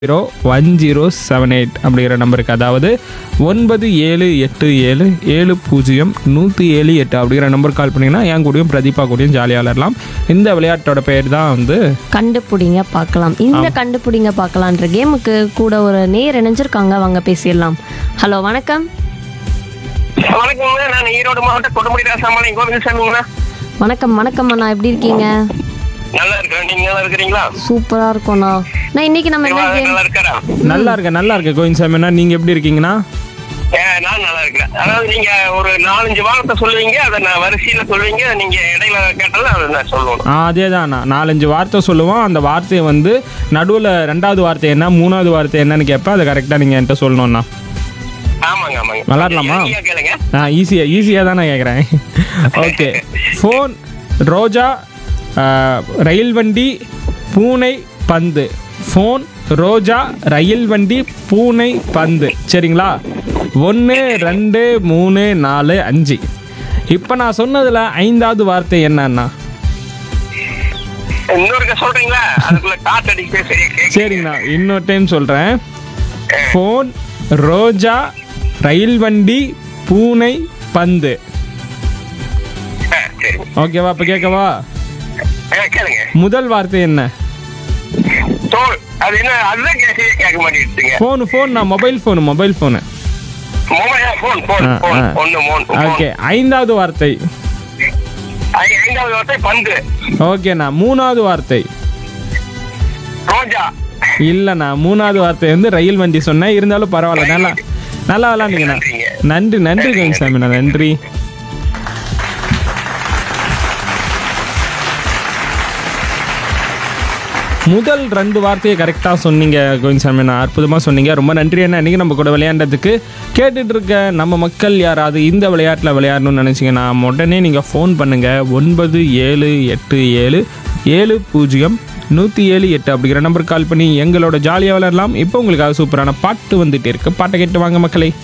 Zero one zero seven eight அப்படிங்கிற நம்பருக்கு அதாவது ஒன்பது ஏழு எட்டு ஏழு ஏழு பூஜ்ஜியம் நூற்றி ஏழு எட்டு அப்படிங்கிற நம்பர் கால் பண்ணிங்கன்னா என் கூடயும் பிரதீபா கூடயும் ஜாலியாக விளையாடலாம் இந்த விளையாட்டோட பேர் தான் வந்து கண்டுபிடிங்க பார்க்கலாம் இந்த கண்டுபிடிங்க பார்க்கலான்ற கேமுக்கு கூட ஒரு நேர் இணைஞ்சிருக்காங்க வாங்க பேசிடலாம் ஹலோ வணக்கம் வணக்கங்க நான் ஈரோடு மாவட்டம் கொடுமுடி ராசாமலை கோவிந்தசாமிங்களா வணக்கம் வணக்கம் அண்ணா எப்படி இருக்கீங்க நல்லா இருக்கிறேன் நீங்க நல்லா இருக்கிறீங்களா சூப்பரா இருக்கோண்ணா நான் இன்னைக்கு நம்ம என்ன திருவாரூர் கேம் நல்லா இருக்காரா நல்லா இருக்க நல்லா இருக்க கோயின் சாமினா நீங்கள் எப்படி இருக்கீங்கன்னா ஏ, நான் நல்லா இருக்கிறேன் அதாவது நீங்க ஒரு நாலஞ்சு வாரத்தை சொல்லுவீங்க அதை நான் வரிசையில சொல்லுவீங்க நீங்க இடையில கேட்டாலும் அதை நான் சொல்லணும் ஆ அதே தான் நான் நாலஞ்சு வார்த்தை சொல்லுவோம் அந்த வார்த்தையை வந்து நடுவில் ரெண்டாவது வார்த்தை என்ன மூணாவது வார்த்தை என்னன்னு கேட்பேன் அதை கரெக்டாக நீங்கள் என்கிட்ட சொல்லணும்ண்ணா ஆமாங்க ஆமாங்க விளாடலாமா? ஈஸியா கேளுங்க ஆ ஈஸியாக ஈஸியாக தான் நான் கேட்குறேன் ஓகே ஃபோன் ரோஜா ஆ, ரயில் வண்டி பூனை பந்து ஃபோன் ரோஜா ரயில் வண்டி பூனை பந்து சரிங்களா ஒன்று ரெண்டு மூணு நாலு அஞ்சு இப்போ நான் சொன்னதில் ஐந்தாவது வார்த்தை என்னன்னா இன்னொருக்க சொல்றீங்களா அதுக்குள்ள காத்து அடிக்க சரியா கேட்க சரிங்கண்ணா இன்னொரு டைம் சொல்கிறேன் ஃபோன் ரோஜா ரயில் வண்டி பூனை பந்து சரி ஓகேவா இப்போ கேட்கவா ஆ, கேளுங்க முதல் வார்த்தை என்ன தோல் அது என்ன அதுதான் கே- சரியா கேட்க மாட்டேங்குதுங்க ஃபோனு ஃபோன் நான் mobile phone mobile phone mobile phone phone ஆ, போன் ஆ. ஒன்னு மூணு ஓகே ஐந்தாவது வார்த்தை ஐ- ஐந்தாவது வார்த்தை பந்து ஓகேண்ணா மூணாவது வார்த்தை ரோஜா இல்லைண்ணா மூணாவது வார்த்தை வந்து ரயில் வண்டி சொன்னேன் இருந்தாலும் பரவாயில்ல நல்லா நல்லா விளாண்டுங்கண்ணா நன்றிங்க. நன்றி நன்றி கோவிந்த் சாமிண்ணா நன்றி முதல் ரெண்டு வார்த்தையை கரெக்டாக சொன்னீங்க கோவிந்த் சாமிண்ணா அற்புதமாக சொன்னீங்க ரொம்ப நன்றி அண்ணா இன்றைக்கி நம்ம கூட விளையாண்டதுக்கு கேட்டுட்டு இருக்க நம்ம மக்கள் யாராவது இந்த விளையாட்டில் விளையாடணும்னு நினச்சிங்கன்னா உடனே நீங்கள் ஃபோன் பண்ணுங்கள் ஒன்பது ஏழு எட்டு ஏழு ஏழு பூஜ்ஜியம் நூற்றி ஏழு எட்டு அப்படிங்கிற நம்பர் கால் பண்ணி எங்களோட ஜாலியாக விளையாடலாம் இப்போ உங்களுக்காக சூப்பரான பாட்டு வந்துட்டே இருக்கு பாட்டை கேட்டு வாங்க மக்களே